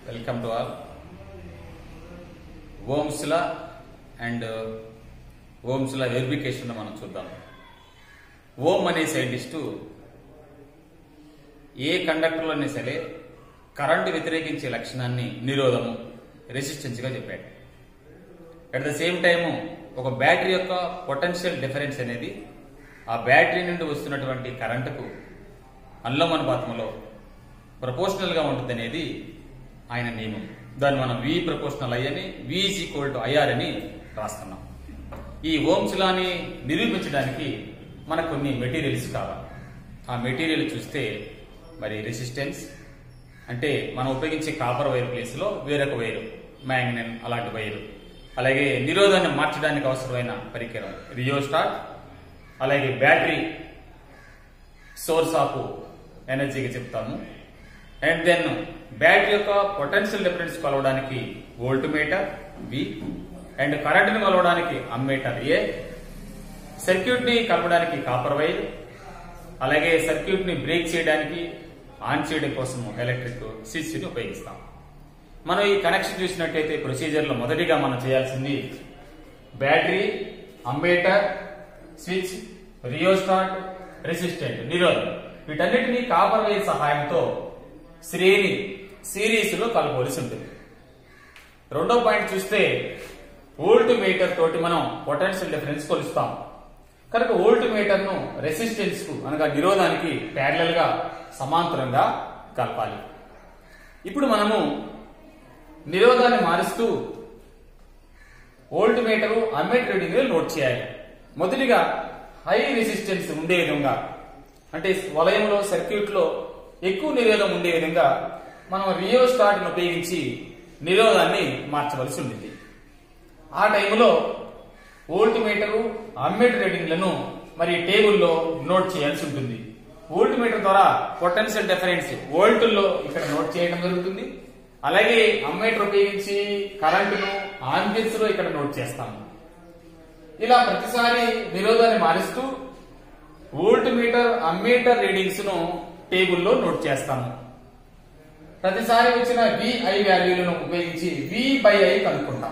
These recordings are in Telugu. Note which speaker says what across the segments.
Speaker 1: welcome to all Ohm's law and Ohm's law verification మనం చూద్దాం ఓమ్ అనే సైంటిస్టు ఏ కండక్టర్లోనే సరే కరెంటు వ్యతిరేకించే లక్షణాన్ని నిరోధము రెసిస్టెన్స్గా చెప్పాడు అట్ ద సేమ్ టైము ఒక బ్యాటరీ యొక్క పొటెన్షియల్ డిఫరెన్స్ అనేది ఆ బ్యాటరీ నుండి వస్తున్నటువంటి కరెంటుకు అనులోమానుపాతంలో ప్రపోర్షనల్గా ఉంటుంది అనేది ఆయన నియమం దాన్ని మనం వి ప్రపోర్షనల్ ఐ అని V is equal to I R అని రాస్తున్నాం ఈ ఓమ్స్ లాని నిరూపించడానికి మనకు కొన్ని మెటీరియల్స్ కావాలి ఆ మెటీరియల్ చూస్తే మరి రెసిస్టెన్స్ అంటే మనం ఉపయోగించే కాపర్ వైర్ ప్లేస్లో వేరొక వైరు మ్యాంగనన్ అలాంటి వైరు అలాగే నిరోధాన్ని మార్చడానికి అవసరమైన పరికరం రియోస్టాట్ అలాగే బ్యాటరీ సోర్స్ ఆఫ్ ఎనర్జీగా చెప్తాము అండ్ దెన్ బ్యాటరీ యొక్క పొటెన్షియల్ డిఫరెన్స్ కొలవడానికి వోల్ట్ మీటర్ వి అండ్ కరెంట్ని కొలవడానికి అమ్మీటర్ ఏ సర్క్యూట్ ని కలపడానికి కాపర్ వైర్ అలాగే సర్క్యూట్ ని బ్రేక్ చేయడానికి ఆన్ చేయడం కోసం ఎలక్ట్రిక్ స్విచ్ ని ఉపయోగిస్తాం మనం ఈ కనెక్షన్ చూసినట్టయితే ప్రొసీజర్ లో మొదటిగా మనం చేయాల్సింది battery ammeter switch rheostat resistant నిరోధం వీటన్నిటినీ కాపర్ వైర్ సహాయంతో శ్రేణి సిరీస్ లో కలపవలసి ఉంటుంది రెండో పాయింట్ చూస్తే వోల్ట్ మీటర్ తోటి మనం పొటెన్షియల్ డిఫరెన్స్ కొలుస్తాం కనుక వోల్ట్ మీటర్ ను రెసిస్టెన్స్ కు అనగా నిరోధానికి ప్యారలల్ గా సమాంతరంగా కలపాలి ఇప్పుడు మనము నిరోధాన్ని మారుస్తూ volt meter ammeter reading note చేయాలి మొదటిగా హై రెసిస్టెన్స్ ఉండే విధంగా అంటే వలయంలో సర్క్యూట్ లో ఎక్కువ నిరోధం ఉండే విధంగా మనం రియో స్టార్ట్ ఉపయోగించి నిరోధాన్ని మార్చవలసి ఉంటుంది ఆ టైంలో వోల్ట్ మీటరు అమ్మేట్ రీడింగ్లను మరి టేబుల్లో నోట్ చేయాల్సి ఉంటుంది వోల్ట్ మీటర్ ద్వారా పొటెన్షియల్ డిఫరెన్స్ వోల్టుల్లో ఇక్కడ నోట్ చేయడం జరుగుతుంది అలాగే అమ్మేటర్ ఉపయోగించి కరెంటును ఆంపియర్స్ లో ఇక్కడ నోట్ చేస్తాము ఇలా ప్రతిసారి నిరోధాన్ని మారుస్తూ వోల్ట్ మీటర్ అమ్మీటర్ రీడింగ్స్ ను టేబుల్లో నోట్ చేస్తాము ప్రతిసారి వచ్చిన విఐ వాల్యూలను ఉపయోగించి వి బై ఐ కనుక్కుంటాం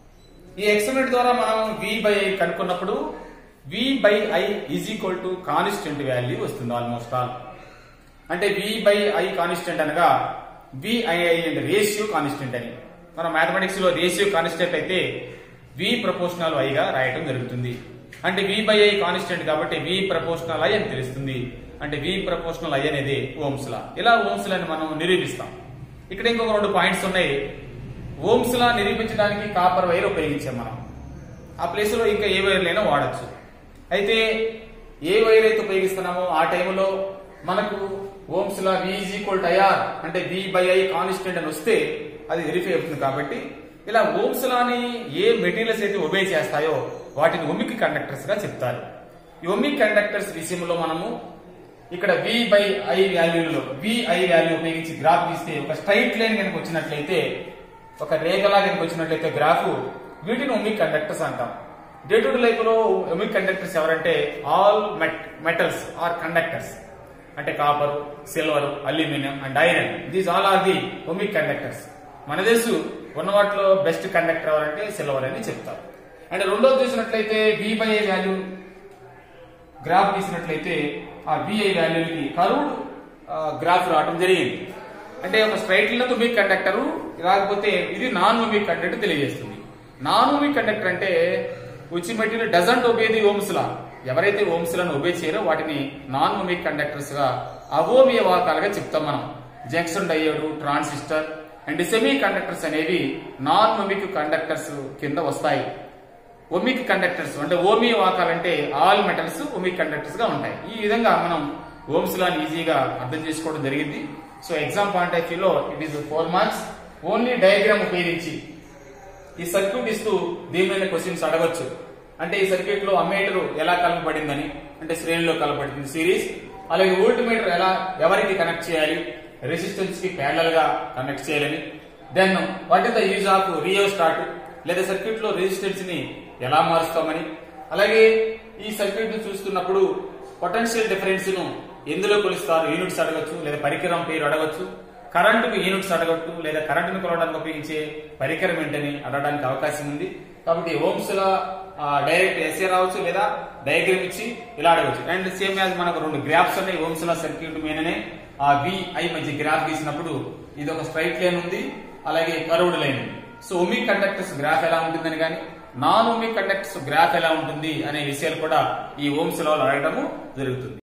Speaker 1: ఈ ఎక్స్పెరిమెంట్ ద్వారా మనం వి బై ఐ కనుక్కున్నప్పుడు V by I is equal to constant value వస్తుంది ఆల్మోస్ట్ ఆల్ అంటే వి బై ఐ కాన్స్టెంట్ అనగా విఐఐ అంటే రేషియో కాన్స్టెంట్ అని మన మ్యాథమెటిక్స్ లో రేషియో కాన్స్టెంట్ అయితే వి ప్రపోర్షనల్ ఐగా రాయటం జరుగుతుంది అంటే వి బై ఐ కాన్స్టెంట్ కాబట్టి వి ప్రపోర్షనల్ ఐ అని తెలుస్తుంది అంటే వి ప్రపోర్షనల్ ఐ అనేది ఓమ్స్ లా ఇలా ఓమ్స్ లా మనం నిరూపిస్తాం ఇక్కడ ఇంకొక రెండు పాయింట్స్ ఉన్నాయి ఓమ్స్ లా నిరూపించడానికి కాపర్ వైర్ ఉపయోగించాం మనం ఆ ప్లేస్ లో ఇంకా ఏ వైర్లైనా వాడచ్చు అయితే ఏ వైర్ అయితే ఉపయోగిస్తున్నామో ఆ టైంలో మనకు Ohm's law V is equal to I R అంటే వి బై ఐ కాన్స్టెంట్ అని వస్తే అది వెరిఫై అవుతుంది కాబట్టి ఇలా ఓమ్స్ లాని ఏ మెటీరియల్స్ అయితే ఒబే చేస్తాయో వాటిని ఒమిక్ కండక్టర్స్ గా చెప్తారు ఈ ఒమిక్ కండక్టర్స్ విషయంలో మనము ఇక్కడ వి బై ఐ వాల్యూలో విఐ వాల్యూ ఉపయోగించి గ్రాఫ్ గీస్తే ఒక స్ట్రైట్ లైన్ కనుక వచ్చినట్లయితే ఒక రేఖలా కనుక వచ్చినట్లయితే గ్రాఫ్ వీటిని ఒమిక్ కండక్టర్స్ అంటాం డే టు డే లైఫ్ లో ఒమిక్ కండక్టర్స్ ఎవరంటే ఆల్ మెటల్స్ ఆర్ కండక్టర్స్ అంటే copper silver aluminium and iron these all are the ohmic conductors మన దేశం ఉన్న వాటిలో బెస్ట్ కండక్టర్ ఎవరంటే సిల్వర్ అని చెప్తారు అండ్ రెండోది చూసినట్లయితే V by I value graph తీసినట్లయితే ఆ విఐ వాల్యూకి కరువుడ్ గ్రాఫ్ రావడం జరిగింది అంటే ఒక స్ట్రైట్ లైన్ ఒమిక్ కండక్టర్ రాకపోతే ఇది నాన్ ఒమిక్ కండక్టర్ తెలియజేస్తుంది నాన్ ఒమిక్ కండక్టర్ అంటే which material doesn't obey the Ohm's law ఎవరైతే ఓమ్స్ లను ఒబే చేయరో వాటిని నాన్ ఒమిక్ కండక్టర్స్ గా అవోమియ వాకాలుగా చెప్తాం మనం junction diode transistor and semiconductors అనేవి నాన్ ఒమిక్ కండక్టర్స్ కింద వస్తాయి ఒమిక్ కండక్టర్స్ అంటే ఓమియ వాకాలంటే ఆల్ మెటల్స్ ఒమిక్ కండక్టర్స్ గా ఉంటాయి ఈ విధంగా మనం ఓమ్స్ లాని ఈజీగా అర్థం చేసుకోవడం జరిగింది సో ఎగ్జామ్ పాయింట్ ఆఫ్ వ్యూలో it is four marks only diagram ఉపయోగించి ఈ సర్క్యూట్ ఇస్తూ దీని మీద క్వశ్చన్స్ అడగొచ్చు అంటే ఈ సర్క్యూట్ లో అమ్మేటర్ ఎలా కలపబడిందని అంటే శ్రేణిలో కలపబడింది సిరీస్ అలాగే వోల్ట్ మీటర్ ఎలా ఎవరికి కనెక్ట్ చేయాలి రెసిస్టెన్స్ కి ప్యారల్ గా కనెక్ట్ చేయాలని then what is the use of rheostat లేదా సర్క్యూట్ లో రెసిస్టెన్స్ ని ఎలా మారుస్తామని అలాగే ఈ సర్క్యూట్ ను చూస్తున్నప్పుడు పొటెన్షియల్ డిఫరెన్స్ ను ఎందులో కొలుస్తారు యూనిట్స్ అడగచ్చు లేదా పరికరం పేరు అడగచ్చు కరెంటుకు యూనిట్స్ అడగట్టు లేదా కరెంటును కొలవడానికి ఉపయోగించే పరికరం ఏంటని అడగడానికి అవకాశం ఉంది కాబట్టి ఓమ్స్ లా డైరెక్ట్ ఎస్ఏ రావచ్చు లేదా డయాగ్రామ్ ఇచ్చి ఇలా అడగవచ్చు అండ్ సేమ్ యాజ్ మనకు రెండు గ్రాఫ్స్ ఉన్నాయి ఓమ్స్ లా సర్క్యూట్ మీదనే ఆ వి ఐ మధ్య గ్రాఫ్ గీసినప్పుడు ఇది ఒక స్ట్రైట్ లైన్ ఉంది అలాగే కర్వ్డ్ లైన్ ఉంది సో ఒమిక్ కండక్టర్స్ గ్రాఫ్ ఎలా ఉంటుందని కానీ నాన్ ఒమిక్ కండక్టర్స్ గ్రాఫ్ ఎలా ఉంటుంది అనే విషయాలు కూడా ఈ ఓమ్స్ లో అడగడము జరుగుతుంది